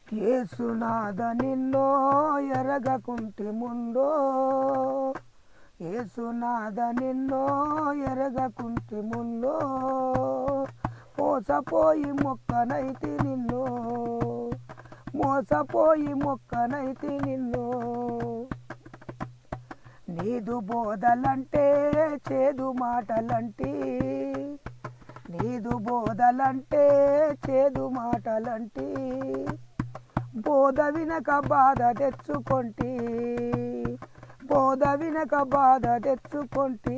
ఏసునాథ నిన్నో ఎరగకుంటి ముందో ఏసునాథ నిన్నో ఎరగకుంటి ముందో మోసపోయి మొక్కనైతి నిన్ను మోసపోయి మొక్కనైతి నిన్ను నీదు బోధలంటే చేదు మాటలంటి నీదు బోధలంటే చేదు మాటలంటి బోధ వినక బాధ తెచ్చుకొంటి బోధ వినక బాధ తెచ్చుకొంటి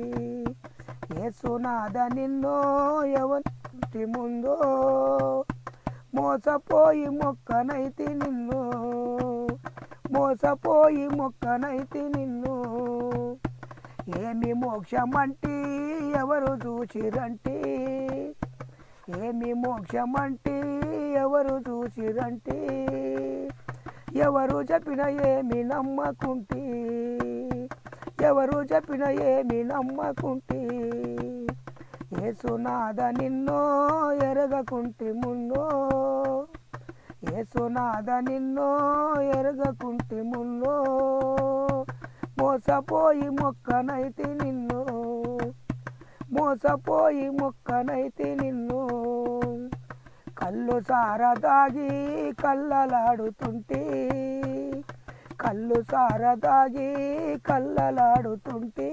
ఏసునాథ నిన్నో ఎవరి ముందో మోసపోయి మొక్కనైతి నిన్ను మోసపోయి మొక్కనైతి నిన్ను ఏమి మోక్షమంటి ఎవరు చూసిరంటి ఏమి మోక్షమంటి ఎవరు చూసిరంటి ఎవరు చెప్పిన ఏమి నమ్మకుంటి ఎవరు చెప్పిన ఏమి నమ్మకుంటి ఏసునాథ నిన్నో ఎరగకుంటి మున్నో ఏసునాథ నిన్నో ఎరగకుంటి మున్నో మోసపోయి మొక్కనైతి నిన్ను మోసపోయి మొక్కనైతి నిన్ను కళ్ళు సారదాగి కళ్ళలాడుతుంటే కళ్ళు సారదాగి కళ్ళలాడుతుంటే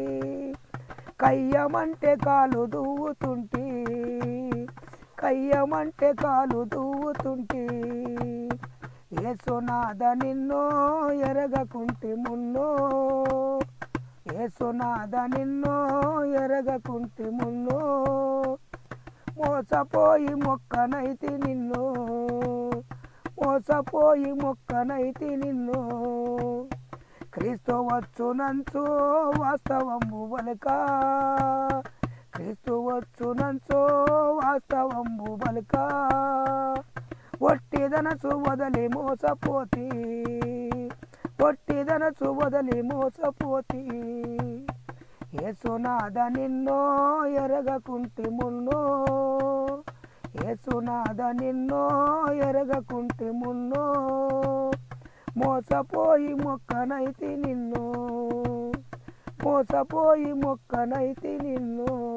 కయ్యమంటే కాలు దువ్వుతుంటే కయ్యమంటే కాలు దువ్వుతుంటే ఏసునాథ నిన్నో ఎరగకుంటి మున్నో ఏసునాథ నిన్నో ఎరగకుంటి మున్నో మోసపోయి మొక్కనైతి నిన్ను మోసపోయి మొక్కనైతి నిన్ను క్రీస్తు వచ్చునంచు వాస్తవము వలక క్రీస్తు వచ్చునంచు వాస్తవము వలక ఒట్టిదనసు వదలి మోసపోతి ఒట్టిదనసు వదలి మోసపోతి ఏసునాథ నిన్నో ఎరగకుంటి మున్నో ఏసునాథ నిన్నో ఎరగకుంటి మున్నో మోసపోయి మొక్కనైతి నిన్ను మోసపోయి మొక్కనైతి నిన్ను